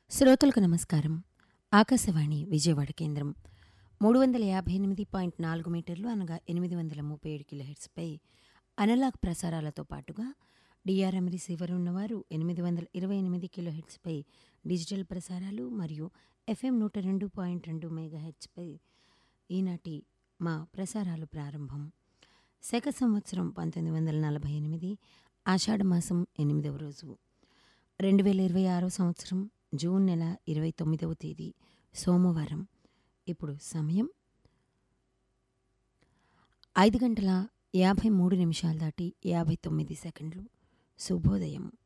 శ్రోతలకు నమస్కారం ఆకాశవాణి విజయవాడ కేంద్రం మూడు వందల యాభై ఎనిమిది పాయింట్ నాలుగు మీటర్లు అనగా ఎనిమిది వందల ముప్పై ఏడు కిలోహెర్ట్స్పై అనలాగ్ ప్రసారాలతో పాటుగా డిఆర్ఎం రిసీవర్ ఉన్నవారు ఎనిమిది వందల ఇరవై ఎనిమిది కిలోహెర్ట్స్పై డిజిటల్ ప్రసారాలు మరియు ఎఫ్ఎం నూట రెండు పాయింట్ రెండు మెగాహెర్ట్స్పై ఈనాటి మా ప్రసారాలు ప్రారంభం శక సంవత్సరం పంతొమ్మిది వందల నలభై ఎనిమిది ఆషాఢమాసం ఎనిమిదవ రోజు రెండు వేల ఇరవై ఆరో సంవత్సరం జూన్ నెల ఇరవై తొమ్మిదవ తేదీ సోమవారం ఇప్పుడు సమయం ఐదు గంటల యాభై మూడు నిమిషాలు దాటి యాభై తొమ్మిది సెకండ్లు శుభోదయం